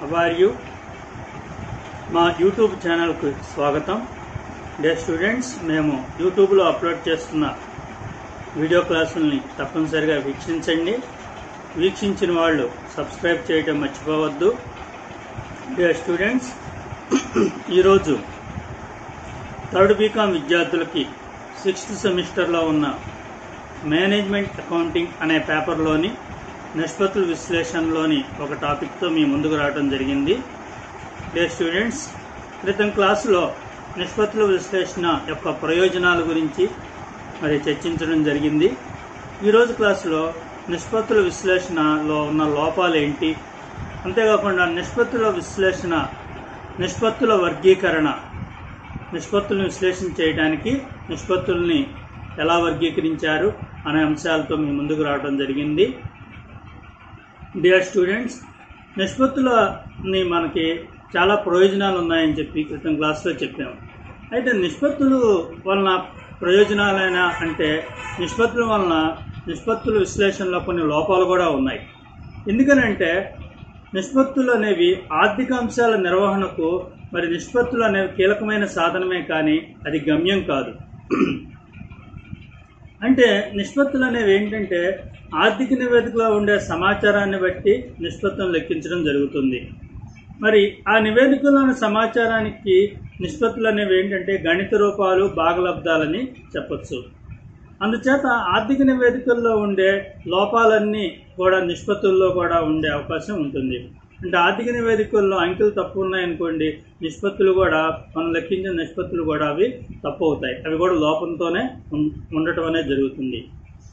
are you మా YouTube ఛానల్కు స్వాగతం డే స్టూడెంట్స్ మేము యూట్యూబ్లో అప్లోడ్ చేస్తున్న వీడియో క్లాసుల్ని తప్పనిసరిగా వీక్షించండి వీక్షించిన వాళ్ళు సబ్స్క్రైబ్ చేయడం మర్చిపోవద్దు డే స్టూడెంట్స్ ఈరోజు థర్డ్ బీకామ్ విద్యార్థులకి సిక్స్త్ సెమిస్టర్లో ఉన్న మేనేజ్మెంట్ అకౌంటింగ్ అనే పేపర్లోని నిష్పత్తుల విశ్లేషణలోని ఒక టాపిక్తో మీ ముందుకు రావడం జరిగింది డే స్టూడెంట్స్ క్రితం క్లాసులో నిష్పత్తుల విశ్లేషణ యొక్క ప్రయోజనాల గురించి మరి చర్చించడం జరిగింది ఈరోజు క్లాసులో నిష్పత్తుల విశ్లేషణలో ఉన్న లోపాలు ఏంటి అంతేకాకుండా నిష్పత్తుల విశ్లేషణ నిష్పత్తుల వర్గీకరణ నిష్పత్తులను విశ్లేషణ చేయడానికి నిష్పత్తుల్ని ఎలా వర్గీకరించారు అనే అంశాలతో మీ ముందుకు రావడం జరిగింది డియర్ స్టూడెంట్స్ నిష్పత్తులని మనకి చాలా ప్రయోజనాలు ఉన్నాయని చెప్పి క్రితం క్లాస్లో చెప్పాము అయితే నిష్పత్తులు వలన ప్రయోజనాలైనా అంటే నిష్పత్తుల వలన నిష్పత్తుల విశ్లేషణలో కొన్ని లోపాలు కూడా ఉన్నాయి ఎందుకనంటే నిష్పత్తులు అనేవి ఆర్థిక అంశాల నిర్వహణకు మరి నిష్పత్తులు అనేవి కీలకమైన సాధనమే కానీ అది గమ్యం కాదు అంటే నిష్పత్తులు అనేవి ఏంటంటే ఆర్థిక నివేదికలో ఉండే సమాచారాన్ని బట్టి నిష్పత్తులను లెక్కించడం జరుగుతుంది మరి ఆ నివేదికలోని సమాచారానికి నిష్పత్తులు అనేవి ఏంటంటే గణిత రూపాలు భాగలబ్దాలని చెప్పొచ్చు అందుచేత ఆర్థిక నివేదికల్లో ఉండే లోపాలన్నీ కూడా నిష్పత్తుల్లో కూడా ఉండే అవకాశం ఉంటుంది అంటే ఆర్థిక నివేదికల్లో అంకెలు తప్పు ఉన్నాయనుకోండి నిష్పత్తులు కూడా మనం లెక్కించిన నిష్పత్తులు కూడా అవి తప్పు అవుతాయి అవి కూడా లోపంతోనే ఉం- ఉండటం అనేది జరుగుతుంది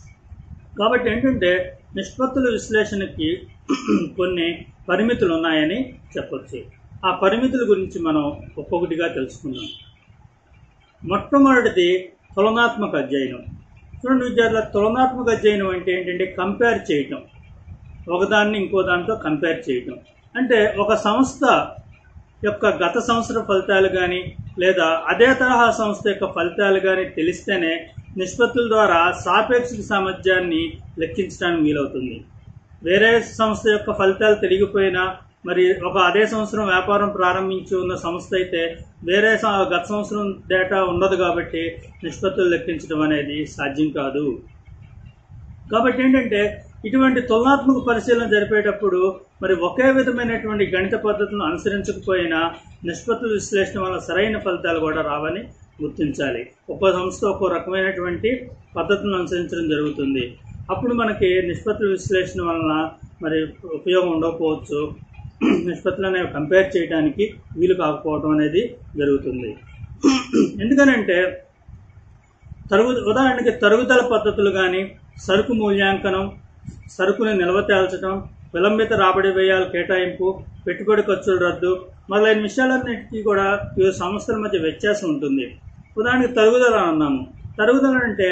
కాబట్టి ఏంటంటే నిష్పత్తుల విశ్లేషణకి కొన్ని పరిమితులు ఉన్నాయని చెప్పొచ్చు ఆ పరిమితుల గురించి మనం ఒక్కొక్కటిగా తెలుసుకుందాం మొట్టమొదటిది తులనాత్మక అధ్యయనం చూడండి విద్యార్థుల తులనాత్మక అధ్యయనం అంటే ఏంటంటే కంపేర్ చేయటం ఒకదాన్ని ఇంకో దాంతో కంపేర్ చేయటం అంటే ఒక సంస్థ యొక్క గత సంవత్సర ఫలితాలు కానీ లేదా అదే తరహా సంస్థ యొక్క ఫలితాలు కానీ తెలిస్తేనే నిష్పత్తుల ద్వారా సాపేక్షిక సామర్థ్యాన్ని లెక్కించడానికి వీలవుతుంది వేరే సంస్థ యొక్క ఫలితాలు తెలియకపోయినా మరి ఒక అదే సంవత్సరం వ్యాపారం ప్రారంభించి ఉన్న సంస్థ అయితే వేరే సం- గత సంవత్సరం డేటా ఉండదు కాబట్టి నిష్పత్తులు లెక్కించడం అనేది సాధ్యం కాదు కాబట్టి ఏంటంటే ఇటువంటి తులనాత్మక పరిశీలన జరిపేటప్పుడు మరి ఒకే విధమైనటువంటి గణిత పద్ధతులను అనుసరించకపోయినా నిష్పత్తుల విశ్లేషణ వల్ల సరైన ఫలితాలు కూడా రావని గుర్తించాలి ఒక్కో సంస్థ ఒక్కో రకమైనటువంటి పద్ధతులను అనుసరించడం జరుగుతుంది అప్పుడు మనకి నిష్పత్తుల విశ్లేషణ వలన మరి ఉపయోగం ఉండకపోవచ్చు నిష్పత్తులు అనేవి కంపేర్ చేయడానికి వీలు కాకపోవడం అనేది జరుగుతుంది ఎందుకనంటే తరుగు ఉదాహరణకి తరుగుదల పద్ధతులు కానీ సరుకు మూల్యాంకనం సరుకుని నిల్వ తేల్చడం విలంబిత రాబడి వ్యయాల కేటాయింపు పెట్టుబడి ఖర్చుల రద్దు మొదలైన విషయాలన్నిటికీ కూడా వివిధ సంస్థల మధ్య వ్యత్యాసం ఉంటుంది ఉదాహరణకి తరుగుదల అన్నాము తరుగుదల అంటే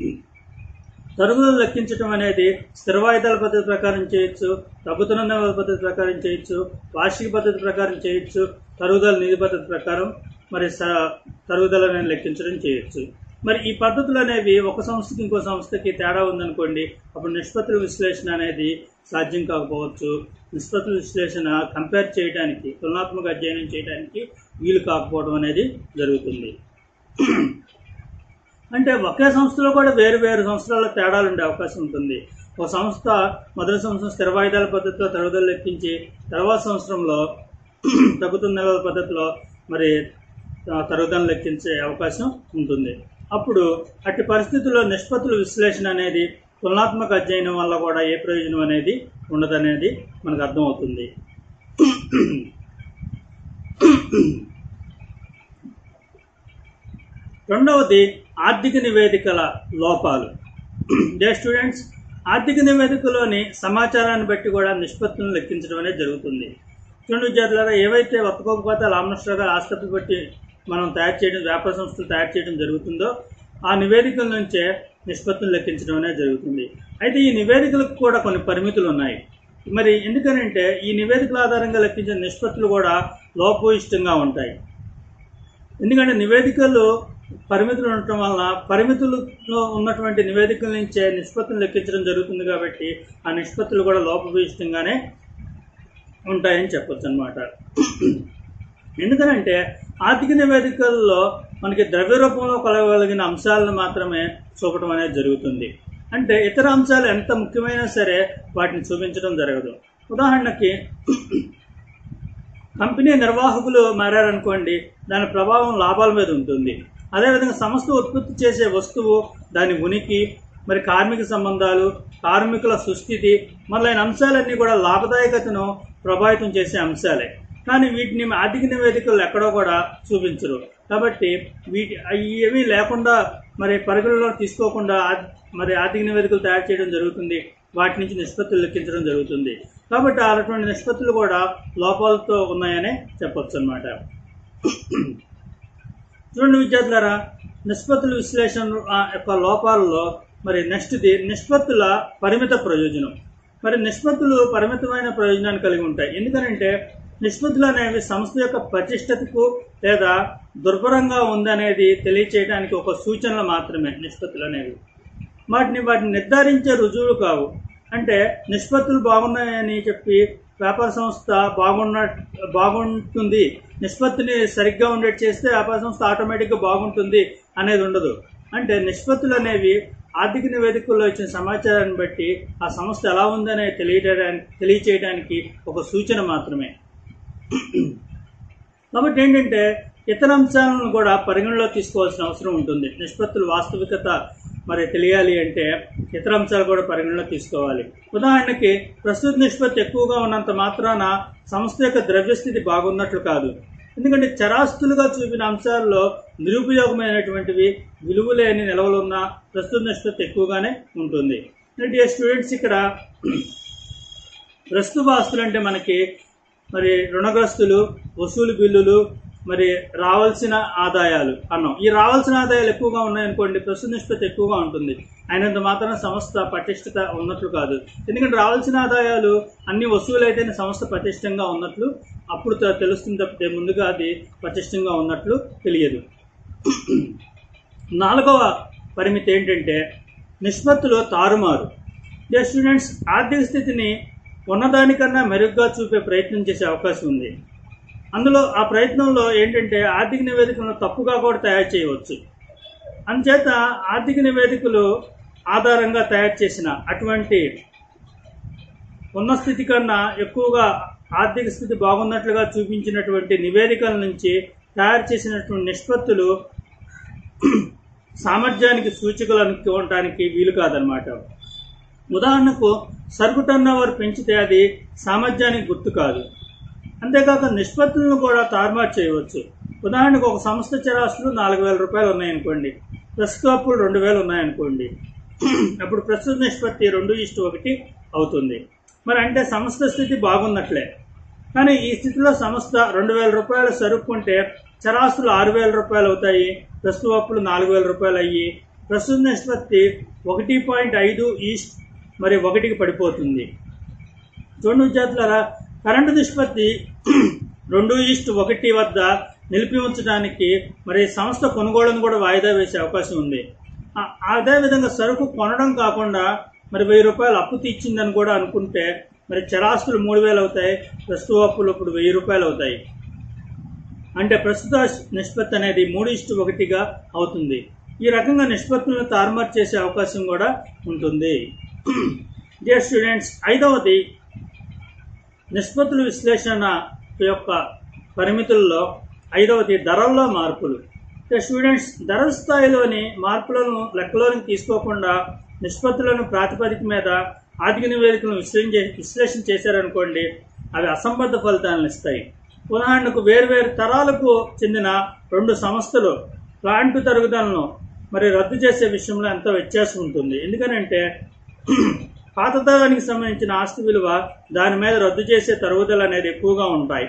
తరుగుదల లెక్కించడం అనేది స్థిర వాయిదాల పద్ధతి ప్రకారం చేయొచ్చు తగ్గుతున్న నెలల పద్ధతి ప్రకారం చేయొచ్చు వార్షిక పద్ధతి ప్రకారం చేయొచ్చు తరుగుదల నిధి పద్ధతి ప్రకారం మరి స- తరుగుదలని లెక్కించడం చేయొచ్చు మరి ఈ పద్ధతులు అనేవి ఒక సంస్థకి ఇంకో సంస్థకి తేడా ఉందనుకోండి అప్పుడు నిష్పత్తుల విశ్లేషణ అనేది సాధ్యం కాకపోవచ్చు నిష్పత్తుల విశ్లేషణ కంపేర్ చేయడానికి తులనాత్మక అధ్యయనం చేయడానికి వీలు కాకపోవడం అనేది జరుగుతుంది అంటే ఒకే సంస్థలో కూడా వేరు వేరు సంవత్సరాల తేడాలు ఉండే అవకాశం ఉంటుంది ఒక సంస్థ మొదటి సంవత్సరం స్థిర వాయిదాల పద్ధతిలో తరుగుదల లెక్కించి తర్వాత సంవత్సరంలో తగ్గుతున్న నెలల పద్ధతిలో మరి ఆ, తరుగుదల లెక్కించే అవకాశం ఉంటుంది అప్పుడు అట్టి పరిస్థితుల్లో నిష్పత్తుల విశ్లేషణ అనేది తులనాత్మక అధ్యయనం వల్ల కూడా ఏ ప్రయోజనం అనేది ఉండదనేది మనకు అర్థమవుతుంది రెండవది ఆర్థిక నివేదికల లోపాలు డే స్టూడెంట్స్ ఆర్థిక నివేదికలోని సమాచారాన్ని బట్టి కూడా నిష్పత్తులను లెక్కించడం అనేది జరుగుతుంది చూడండి విద్యార్థులారా ఏవైతే ఒక్కొక్క లాభనష్టాలు ఆసుపత్రి బట్టి మనం తయారు చేయడం వ్యాపార సంస్థలు తయారు చేయడం జరుగుతుందో ఆ నివేదికల నుంచే నిష్పత్తులు లెక్కించడం అనేది జరుగుతుంది అయితే ఈ నివేదికలకు కూడా కొన్ని పరిమితులు ఉన్నాయి మరి ఎందుకనంటే ఈ నివేదికల ఆధారంగా లెక్కించిన నిష్పత్తులు కూడా లోపభూయిష్టంగా ఉంటాయి ఎందుకంటే నివేదికలు పరిమితులు ఉండటం వలన పరిమితులలో ఉన్నటువంటి నివేదికల నుంచే నిష్పత్తులు లెక్కించడం జరుగుతుంది కాబట్టి ఆ నిష్పత్తులు కూడా లోపభూయిష్టంగానే ఉంటాయని చెప్పొచ్చు అనమాట ఎందుకనంటే ఆర్థిక నివేదికల్లో మనకి ద్రవ్య రూపంలో కొలవగలిగిన అంశాలను మాత్రమే చూపడం అనేది జరుగుతుంది అంటే ఇతర అంశాలు ఎంత ముఖ్యమైనా సరే వాటిని చూపించడం జరగదు ఉదాహరణకి కంపెనీ నిర్వాహకులు మారారనుకోండి దాని ప్రభావం లాభాల మీద ఉంటుంది అదేవిధంగా సంస్థ ఉత్పత్తి చేసే వస్తువు దాని ఉనికి మరి కార్మిక సంబంధాలు కార్మికుల సుస్థితి మొదలైన అంశాలన్నీ కూడా లాభదాయకతను ప్రభావితం చేసే అంశాలే కానీ వీటిని ఆర్థిక నివేదికలు ఎక్కడో కూడా చూపించరు కాబట్టి వీటి ఏమీ లేకుండా మరి పరిగణలో తీసుకోకుండా ఆ- మరి ఆర్థిక నివేదికలు తయారు చేయడం జరుగుతుంది వాటి నుంచి నిష్పత్తులు లెక్కించడం జరుగుతుంది కాబట్టి అటువంటి నిష్పత్తులు కూడా లోపాలతో ఉన్నాయనే చెప్పొచ్చు అనమాట చూడండి విద్యార్థులారా నిష్పత్తుల విశ్లేషణ ఆ, యొక్క లోపాలలో మరి నెక్స్ట్ది నిష్పత్తుల పరిమిత ప్రయోజనం మరి నిష్పత్తులు పరిమితమైన ప్రయోజనాన్ని కలిగి ఉంటాయి ఎందుకనంటే నిష్పత్తులు అనేవి సంస్థ యొక్క ప్రతిష్టతకు లేదా దుర్భరంగా ఉందనేది తెలియచేయడానికి ఒక సూచనలు మాత్రమే నిష్పత్తులు అనేవి వాటిని వాటిని నిర్ధారించే రుజువులు కావు అంటే నిష్పత్తులు బాగున్నాయని చెప్పి వ్యాపార సంస్థ బాగున్న బాగుంటుంది నిష్పత్తిని సరిగ్గా ఉండేది చేస్తే వ్యాపార సంస్థ ఆటోమేటిక్గా బాగుంటుంది అనేది ఉండదు అంటే నిష్పత్తులు అనేవి ఆర్థిక నివేదికల్లో ఇచ్చిన సమాచారాన్ని బట్టి ఆ సంస్థ ఎలా ఉందనే తెలియడానికి తెలియచేయడానికి ఒక సూచన మాత్రమే కాబట్టి ఏంటంటే ఇతర అంశాలను కూడా పరిగణలో తీసుకోవాల్సిన అవసరం ఉంటుంది నిష్పత్తుల వాస్తవికత మరి తెలియాలి అంటే ఇతర అంశాలు కూడా పరిగణలో తీసుకోవాలి ఉదాహరణకి ప్రస్తుత నిష్పత్తి ఎక్కువగా ఉన్నంత మాత్రాన సంస్థ యొక్క ద్రవ్యస్థితి బాగున్నట్లు కాదు ఎందుకంటే చరాస్తులుగా చూపిన అంశాల్లో నిరుపయోగమైనటువంటివి విలువలేని నిల్వలున్న ప్రస్తుత నిష్పత్తి ఎక్కువగానే ఉంటుంది అంటే స్టూడెంట్స్ ఇక్కడ ప్రస్తుత ఆస్తులు అంటే మనకి మరి రుణగ్రస్తులు వసూలు బిల్లులు మరి రావాల్సిన ఆదాయాలు అన్నాం ఈ రావాల్సిన ఆదాయాలు ఎక్కువగా ఉన్నాయనుకోండి ప్రస్తుత నిష్పత్తి ఎక్కువగా ఉంటుంది అయినంత మాత్రం సంస్థ పటిష్టత ఉన్నట్లు కాదు ఎందుకంటే రావాల్సిన ఆదాయాలు అన్ని వసూలు అయితేనే సంస్థ పటిష్టంగా ఉన్నట్లు అప్పుడు తె- తెలుస్తుంది తప్పితే ముందుగా అది పటిష్టంగా ఉన్నట్లు తెలియదు నాలుగవ పరిమితి ఏంటంటే నిష్పత్తులు తారుమారు డే స్టూడెంట్స్ ఆర్థిక స్థితిని ఉన్నదానికన్నా మెరుగ్గా చూపే ప్రయత్నం చేసే అవకాశం ఉంది అందులో ఆ ప్రయత్నంలో ఏంటంటే ఆర్థిక నివేదికలను తప్పుగా కూడా తయారు చేయవచ్చు అందుచేత ఆర్థిక నివేదికలు ఆధారంగా తయారు చేసిన అటువంటి ఉన్న స్థితి కన్నా ఎక్కువగా ఆర్థిక స్థితి బాగున్నట్లుగా చూపించినటువంటి నివేదికల నుంచి తయారు చేసినటువంటి నిష్పత్తులు సామర్థ్యానికి సూచికలు అనుకోవటానికి వీలు కాదనమాట ఉదాహరణకు సరుకు టర్నోవర్ పెంచితే అది సామర్థ్యానికి గుర్తు కాదు అంతేకాక నిష్పత్తులను కూడా తారుమారు చేయవచ్చు ఉదాహరణకు ఒక సంస్థ చరాస్తులు నాలుగు వేల రూపాయలు ఉన్నాయనుకోండి ప్రస్తుత అప్పులు రెండు వేలు ఉన్నాయనుకోండి అప్పుడు ప్రస్తుత నిష్పత్తి రెండు ఇష్టు ఒకటి అవుతుంది మరి అంటే సంస్థ స్థితి బాగున్నట్లే కానీ ఈ స్థితిలో సంస్థ రెండు వేల రూపాయలు సరుక్కుంటే చరాస్తులు ఆరు వేల రూపాయలు అవుతాయి ప్రస్తుత అప్పులు నాలుగు వేల రూపాయలు అయ్యి ప్రస్తుత నిష్పత్తి ఒకటి పాయింట్ ఐదు ఈస్ట్ మరి ఒకటికి పడిపోతుంది చూడండి విద్యార్థులారా కరెంటు నిష్పత్తి రెండు ఈస్ట్ ఒకటి వద్ద నిలిపి ఉంచడానికి మరి సంస్థ కొనుగోలును కూడా వాయిదా వేసే అవకాశం ఉంది ఆ- అదేవిధంగా సరుకు కొనడం కాకుండా మరి వెయ్యి రూపాయలు అప్పు తీర్చిందని కూడా అనుకుంటే మరి చరాస్తులు మూడు వేలు అవుతాయి ప్రస్తుత అప్పులు ఇప్పుడు వెయ్యి రూపాయలు అవుతాయి అంటే ప్రస్తుత నిష్పత్తి అనేది మూడు ఇష్టు ఒకటిగా అవుతుంది ఈ రకంగా నిష్పత్తులను తారుమారు చేసే అవకాశం కూడా ఉంటుంది డియర్ స్టూడెంట్స్ ఐదవది నిష్పత్తుల విశ్లేషణ యొక్క పరిమితుల్లో ఐదవది ధరల్లో మార్పులు ఇక స్టూడెంట్స్ ధరల స్థాయిలోని మార్పులను లెక్కలోనికి తీసుకోకుండా నిష్పత్తులను ప్రాతిపదిక మీద ఆర్థిక నివేదికలను విశ్లేషణ విశ్లేషణ చేశారనుకోండి అవి అసంబద్ధ ఫలితాలను ఇస్తాయి ఉదాహరణకు వేర్వేరు తరాలకు చెందిన రెండు సంస్థలు ప్లాంట్ తరుగుదలను మరి రద్దు చేసే విషయంలో ఎంత వ్యత్యాసం ఉంటుంది ఎందుకనంటే పాత తరానికి సంబంధించిన ఆస్తి విలువ దాని మీద రద్దు చేసే తరుగుదల అనేది ఎక్కువగా ఉంటాయి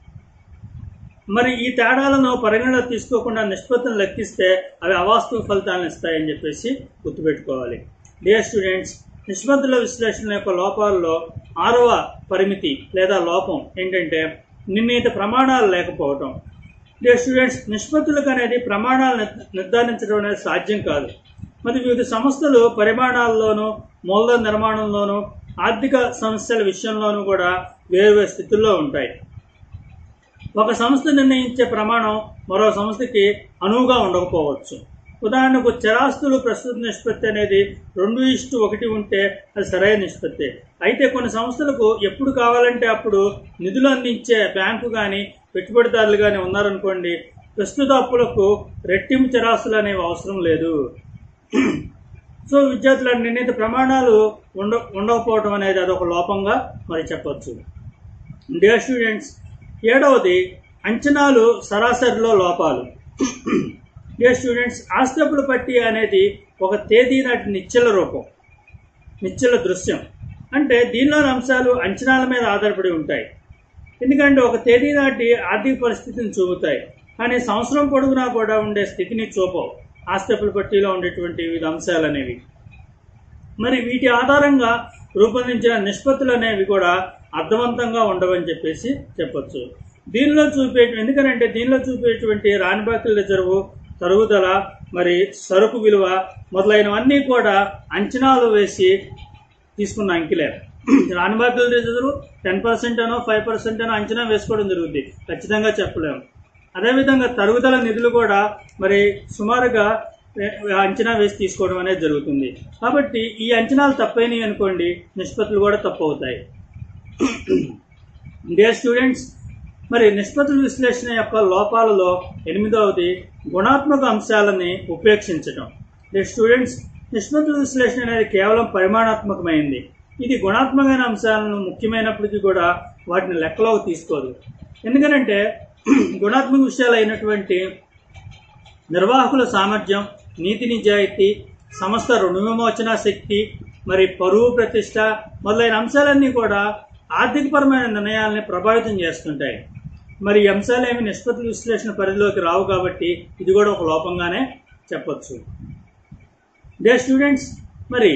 మరి ఈ తేడాలను పరిగణలో తీసుకోకుండా నిష్పత్తులను లెక్కిస్తే అవి అవాస్తవ ఫలితాలను ఇస్తాయని చెప్పేసి గుర్తుపెట్టుకోవాలి డియర్ స్టూడెంట్స్ నిష్పత్తుల విశ్లేషణ యొక్క లోపాల్లో ఆరవ పరిమితి లేదా లోపం ఏంటంటే నిర్ణీత ప్రమాణాలు లేకపోవటం డియర్ స్టూడెంట్స్ నిష్పత్తులకు అనేది ప్రమాణాలు నిర్ధ- నిర్ధారించడం అనేది సాధ్యం కాదు మరి వివిధ సంస్థలు పరిమాణాల్లోనూ మూలధన నిర్మాణంలోనూ ఆర్థిక సమస్యల విషయంలోనూ కూడా వేరు వేరు స్థితుల్లో ఉంటాయి ఒక సంస్థ నిర్ణయించే ప్రమాణం మరో సంస్థకి అనువుగా ఉండకపోవచ్చు ఉదాహరణకు చరాస్తులు ప్రస్తుత నిష్పత్తి అనేది రెండు ఇష్టు ఒకటి ఉంటే అది సరైన నిష్పత్తి అయితే కొన్ని సంస్థలకు ఎప్పుడు కావాలంటే అప్పుడు నిధులు అందించే బ్యాంకు కానీ పెట్టుబడిదారులు కానీ ఉన్నారనుకోండి ప్రస్తుత అప్పులకు రెట్టింపు చరాస్తులు అనేవి అవసరం లేదు సో విద్యార్థుల నిర్ణీత ప్రమాణాలు ఉండ ఉండకపోవడం అనేది అదొక లోపంగా మరి చెప్పొచ్చు డియర్ స్టూడెంట్స్ ఏడవది అంచనాలు సరాసరిలో లోపాలు డియర్ స్టూడెంట్స్ ఆస్తపుల పట్టి అనేది ఒక తేదీ నాటి నిశ్చల రూపం నిశ్చల దృశ్యం అంటే దీనిలోని అంశాలు అంచనాల మీద ఆధారపడి ఉంటాయి ఎందుకంటే ఒక తేదీ నాటి ఆర్థిక పరిస్థితిని చూపుతాయి కానీ సంవత్సరం పొడుగునా కూడా ఉండే స్థితిని చూపవు ఆస్తపుల పట్టిలో ఉండేటువంటి వివిధ అంశాలు అనేవి మరి వీటి ఆధారంగా రూపొందించిన నిష్పత్తులు అనేవి కూడా అర్థవంతంగా ఉండవని చెప్పేసి చెప్పొచ్చు దీనిలో చూపే ఎందుకనంటే దీనిలో చూపేటువంటి రాణిబాకుల రిజర్వు తరుగుదల మరి సరుకు విలువ మొదలైనవన్నీ కూడా అంచనాలు వేసి తీసుకున్న అంకిలే రాణిబాకుల రిజర్వు టెన్ పర్సెంట్ అనో ఫైవ్ పర్సెంట్ అనో అంచనా వేసుకోవడం జరుగుతుంది ఖచ్చితంగా చెప్పలేము అదేవిధంగా తరుగుదల నిధులు కూడా మరి సుమారుగా ఏ- అంచనా వేసి తీసుకోవడం అనేది జరుగుతుంది కాబట్టి ఈ అంచనాలు తప్పైనవి అనుకోండి నిష్పత్తులు కూడా తప్పు అవుతాయి డియర్ స్టూడెంట్స్ మరి నిష్పత్తుల విశ్లేషణ యొక్క లోపాలలో ఎనిమిదవది గుణాత్మక అంశాలని ఉపేక్షించడం డియర్ స్టూడెంట్స్ నిష్పత్తుల విశ్లేషణ అనేది కేవలం పరిమాణాత్మకమైంది ఇది గుణాత్మకమైన అంశాలను ముఖ్యమైనప్పటికీ కూడా వాటిని లెక్కలోకి తీసుకోదు ఎందుకనంటే గుణాత్మక విషయాలు అయినటువంటి నిర్వాహకుల సామర్థ్యం నీతి నిజాయితీ సంస్థ రుణ విమోచన శక్తి మరి పరువు ప్రతిష్ట మొదలైన అంశాలన్నీ కూడా ఆర్థికపరమైన నిర్ణయాలని ప్రభావితం చేస్తుంటాయి మరి ఈ అంశాలేమి నిష్పత్తుల విశ్లేషణ పరిధిలోకి రావు కాబట్టి ఇది కూడా ఒక లోపంగానే చెప్పొచ్చు డే స్టూడెంట్స్ మరి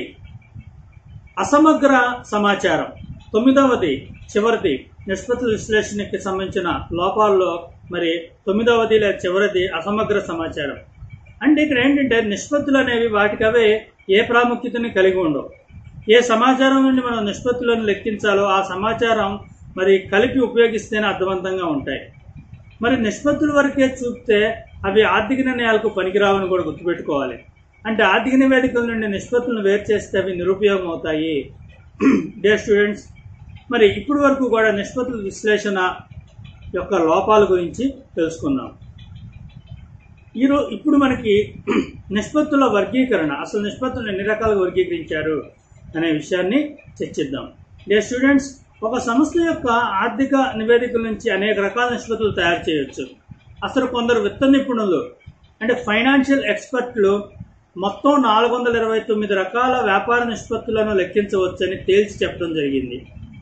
అసమగ్ర సమాచారం తొమ్మిదవది చివరిది నిష్పత్తుల విశ్లేషణకి సంబంధించిన లోపాల్లో మరి తొమ్మిదవది లేదా చివరిది అసమగ్ర సమాచారం అంటే ఇక్కడ ఏంటంటే నిష్పత్తులు అనేవి వాటికవే ఏ ప్రాముఖ్యతని కలిగి ఉండవు ఏ సమాచారం నుండి మనం నిష్పత్తులను లెక్కించాలో ఆ సమాచారం మరి కలిపి ఉపయోగిస్తేనే అర్థవంతంగా ఉంటాయి మరి నిష్పత్తుల వరకే చూపితే అవి ఆర్థిక నిర్ణయాలకు పనికిరావని కూడా గుర్తుపెట్టుకోవాలి అంటే ఆర్థిక నివేదికల నుండి నిష్పత్తులను వేరు చేస్తే అవి నిరుపయోగం అవుతాయి డే స్టూడెంట్స్ మరి ఇప్పటి వరకు కూడా నిష్పత్తుల విశ్లేషణ యొక్క లోపాల గురించి తెలుసుకున్నాం ఈరో ఇప్పుడు మనకి నిష్పత్తుల వర్గీకరణ అసలు నిష్పత్తులను ఎన్ని రకాలుగా వర్గీకరించారు అనే విషయాన్ని చర్చిద్దాం డే స్టూడెంట్స్ ఒక సంస్థ యొక్క ఆర్థిక నివేదికల నుంచి అనేక రకాల నిష్పత్తులు తయారు చేయొచ్చు అసలు కొందరు విత్త నిపుణులు అంటే ఫైనాన్షియల్ ఎక్స్పర్ట్లు మొత్తం నాలుగు వందల ఇరవై తొమ్మిది రకాల వ్యాపార నిష్పత్తులను లెక్కించవచ్చని తేల్చి చెప్పడం జరిగింది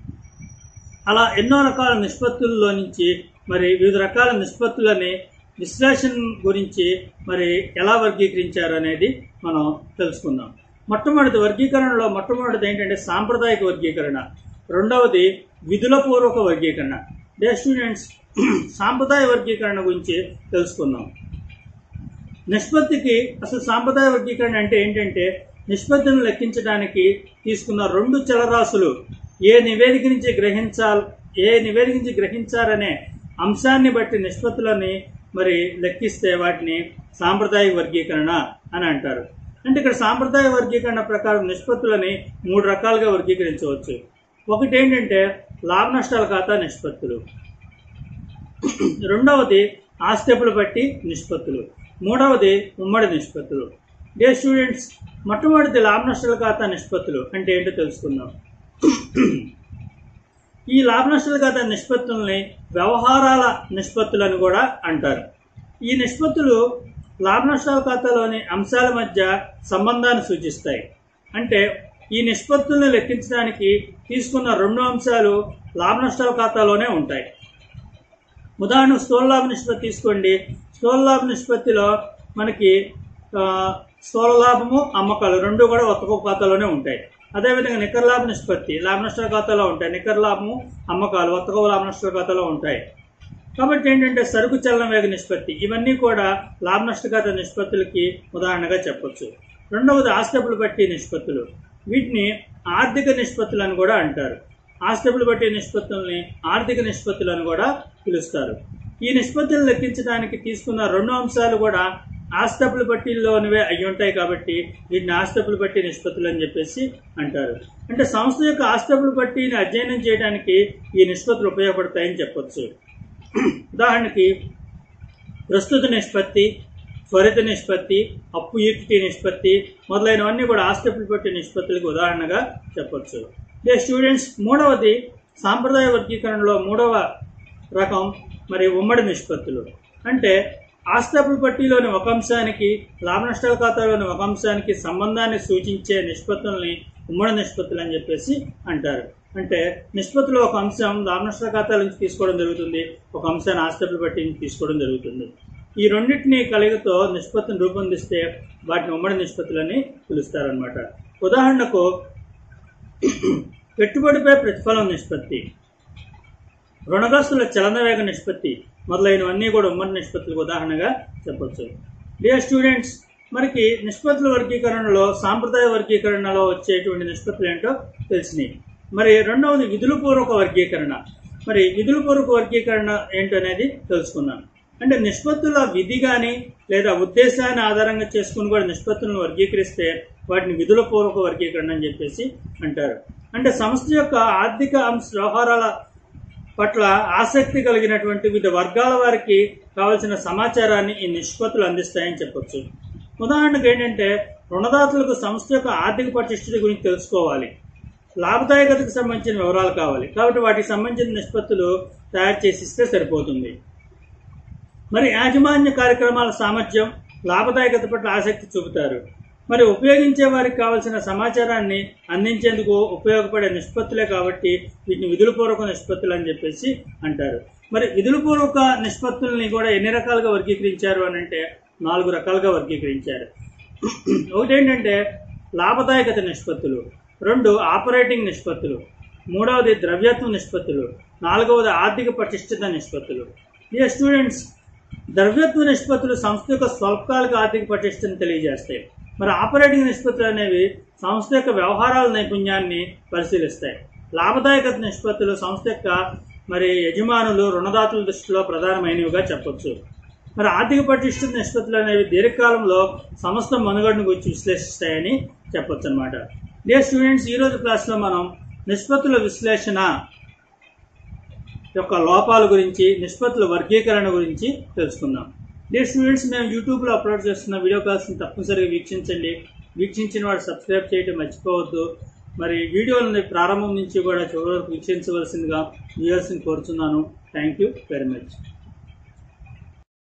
అలా ఎన్నో రకాల నిష్పత్తుల్లో నుంచి మరి వివిధ రకాల నిష్పత్తులని విశ్లేషణ గురించి మరి ఎలా వర్గీకరించారు అనేది మనం తెలుసుకుందాం మొట్టమొదటి వర్గీకరణలో మొట్టమొదటిది ఏంటంటే సాంప్రదాయిక వర్గీకరణ రెండవది విధుల పూర్వక వర్గీకరణ డే స్టూడెంట్స్ సాంప్రదాయ వర్గీకరణ గురించి తెలుసుకుందాం నిష్పత్తికి అసలు సాంప్రదాయ వర్గీకరణ అంటే ఏంటంటే నిష్పత్తిని లెక్కించడానికి తీసుకున్న రెండు చలరాశులు ఏ నివేదిక నుంచి గ్రహించాల్ ఏ నివేదిక నుంచి గ్రహించారనే అంశాన్ని బట్టి నిష్పత్తులని మరి లెక్కిస్తే వాటిని సాంప్రదాయ వర్గీకరణ అని అంటారు అంటే ఇక్కడ సాంప్రదాయ వర్గీకరణ ప్రకారం నిష్పత్తులని మూడు రకాలుగా వర్గీకరించవచ్చు ఒకటి ఏంటంటే లాభ నష్టాల ఖాతా నిష్పత్తులు రెండవది ఆస్తిపులు బట్టి నిష్పత్తులు మూడవది ఉమ్మడి నిష్పత్తులు డే స్టూడెంట్స్ మొట్టమొదటిది లాభ నష్టాల ఖాతా నిష్పత్తులు అంటే ఏంటో తెలుసుకుందాం ఈ లాభ నష్టాల ఖాతా నిష్పత్తుల్ని వ్యవహారాల నిష్పత్తులను కూడా అంటారు ఈ నిష్పత్తులు లాభ నష్టాల ఖాతాలోని అంశాల మధ్య సంబంధాన్ని సూచిస్తాయి అంటే ఈ నిష్పత్తుల్ని లెక్కించడానికి తీసుకున్న రెండు అంశాలు లాభ నష్టాల ఖాతాలోనే ఉంటాయి ఉదాహరణ స్థూల లాభ నిష్పత్తి తీసుకోండి స్థూల లాభ నిష్పత్తిలో మనకి ఆ, స్థూల లాభము అమ్మకాలు రెండు కూడా ఒక్క ఖాతాలోనే ఉంటాయి అదేవిధంగా నికర లాభ నిష్పత్తి లాభ నష్టాల ఖాతాలో ఉంటాయి నికర లాభము అమ్మకాలు ఒక్క లాభ నష్టాల ఖాతాలో ఉంటాయి కాబట్టి ఏంటంటే సరుకు చలన వేగ నిష్పత్తి ఇవన్నీ కూడా లాభ నష్ట ఖాతా నిష్పత్తులకి ఉదాహరణగా చెప్పొచ్చు రెండవది ఆస్తపులు బట్టి నిష్పత్తులు వీటిని ఆర్థిక నిష్పత్తులు అని కూడా అంటారు ఆస్తులు బట్టి నిష్పత్తుల్ని ఆర్థిక నిష్పత్తులు అని కూడా పిలుస్తారు ఈ నిష్పత్తులను లెక్కించడానికి తీసుకున్న రెండు అంశాలు కూడా ఆస్తపులు బట్టిల్లోనివే అయి ఉంటాయి కాబట్టి వీటిని ఆస్తపులు బట్టి నిష్పత్తులు అని చెప్పేసి అంటారు అంటే సంస్థ యొక్క ఆస్తపులు బట్టిని అధ్యయనం చేయడానికి ఈ నిష్పత్తులు ఉపయోగపడతాయని చెప్పొచ్చు ఉదాహరణకి ప్రస్తుత నిష్పత్తి త్వరిత నిష్పత్తి అప్పు ఈక్విటీ నిష్పత్తి మొదలైనవన్నీ కూడా ఆస్తులు బట్టి నిష్పత్తులకు ఉదాహరణగా చెప్పొచ్చు ఇదే స్టూడెంట్స్ మూడవది సాంప్రదాయ వర్గీకరణలో మూడవ రకం మరి ఉమ్మడి నిష్పత్తులు అంటే ఆస్తపుల పట్టీలోని ఒక అంశానికి లాభ నష్టాల ఖాతాలోని ఒక అంశానికి సంబంధాన్ని సూచించే నిష్పత్తుల్ని ఉమ్మడి నిష్పత్తులు అని చెప్పేసి అంటారు అంటే నిష్పత్తులు ఒక అంశం లాభ నష్టాల ఖాతాల నుంచి తీసుకోవడం జరుగుతుంది ఒక అంశాన్ని ఆస్తపుల పట్టి నుంచి తీసుకోవడం జరుగుతుంది ఈ రెండింటిని కలిగితో నిష్పత్తిని రూపొందిస్తే వాటిని ఉమ్మడి నిష్పత్తులని పిలుస్తారనమాట ఉదాహరణకు పెట్టుబడిపై ప్రతిఫలం నిష్పత్తి రుణగ్రస్తుల చలనవేగ నిష్పత్తి మొదలైనవన్నీ కూడా ఉమ్మడి నిష్పత్తులకు ఉదాహరణగా చెప్పొచ్చు డియర్ స్టూడెంట్స్ మనకి నిష్పత్తుల వర్గీకరణలో సాంప్రదాయ వర్గీకరణలో వచ్చేటువంటి నిష్పత్తులు ఏంటో తెలిసినాయి మరి రెండవది విధుల పూర్వక వర్గీకరణ మరి విధుల పూర్వక వర్గీకరణ ఏంటనేది తెలుసుకుందాం అంటే నిష్పత్తుల విధి కానీ లేదా ఉద్దేశాన్ని ఆధారంగా చేసుకుని కూడా నిష్పత్తులను వర్గీకరిస్తే వాటిని విధుల పూర్వక వర్గీకరణ అని చెప్పేసి అంటారు అంటే సంస్థ యొక్క ఆర్థిక అంశ వ్యవహారాల పట్ల ఆసక్తి కలిగినటువంటి వివిధ వర్గాల వారికి కావలసిన సమాచారాన్ని ఈ నిష్పత్తులు అందిస్తాయని చెప్పొచ్చు ఉదాహరణకు ఏంటంటే రుణదాతలకు సంస్థ యొక్క ఆర్థిక పటిష్టత గురించి తెలుసుకోవాలి లాభదాయకతకు సంబంధించిన వివరాలు కావాలి కాబట్టి వాటికి సంబంధించిన నిష్పత్తులు తయారు చేసి ఇస్తే సరిపోతుంది మరి యాజమాన్య కార్యక్రమాల సామర్థ్యం లాభదాయకత పట్ల ఆసక్తి చూపుతారు మరి ఉపయోగించే వారికి కావాల్సిన సమాచారాన్ని అందించేందుకు ఉపయోగపడే నిష్పత్తులే కాబట్టి వీటిని విధులపూర్వక నిష్పత్తులు అని చెప్పేసి అంటారు మరి విధులపూర్వక నిష్పత్తుల్ని కూడా ఎన్ని రకాలుగా వర్గీకరించారు అని అంటే నాలుగు రకాలుగా వర్గీకరించారు ఒకటి ఏంటంటే లాభదాయకత నిష్పత్తులు రెండు ఆపరేటింగ్ నిష్పత్తులు మూడవది ద్రవ్యత్వ నిష్పత్తులు నాలుగవది ఆర్థిక పటిష్టత నిష్పత్తులు డియర్ స్టూడెంట్స్ ద్రవ్యత్వ నిష్పత్తులు సంస్థ యొక్క స్వల్పకాలిక ఆర్థిక పటిష్టతను తెలియజేస్తాయి మరి ఆపరేటింగ్ నిష్పత్తులు అనేవి సంస్థ యొక్క వ్యవహారాల నైపుణ్యాన్ని పరిశీలిస్తాయి లాభదాయకత నిష్పత్తులు సంస్థ యొక్క మరి యజమానులు రుణదాతల దృష్టిలో ప్రధానమైనవిగా చెప్పొచ్చు మరి ఆర్థిక పటిష్ట నిష్పత్తులు అనేవి దీర్ఘకాలంలో సంస్థ మనుగడను గురించి విశ్లేషిస్తాయని చెప్పొచ్చు అనమాట డియర్ స్టూడెంట్స్ ఈరోజు క్లాస్లో మనం నిష్పత్తుల విశ్లేషణ యొక్క లోపాల గురించి నిష్పత్తుల వర్గీకరణ గురించి తెలుసుకుందాం డియర్ స్టూడెంట్స్ మేము యూట్యూబ్లో అప్లోడ్ చేస్తున్న వీడియో కాల్స్ని తప్పనిసరిగా వీక్షించండి వీక్షించిన వాడు సబ్స్క్రైబ్ చేయడం మర్చిపోవద్దు మరి వీడియోలని ప్రారంభం నుంచి కూడా చివరి వరకు వీక్షించవలసిందిగా వ్యూవర్స్ని కోరుతున్నాను థ్యాంక్ యూ వెరీ మచ్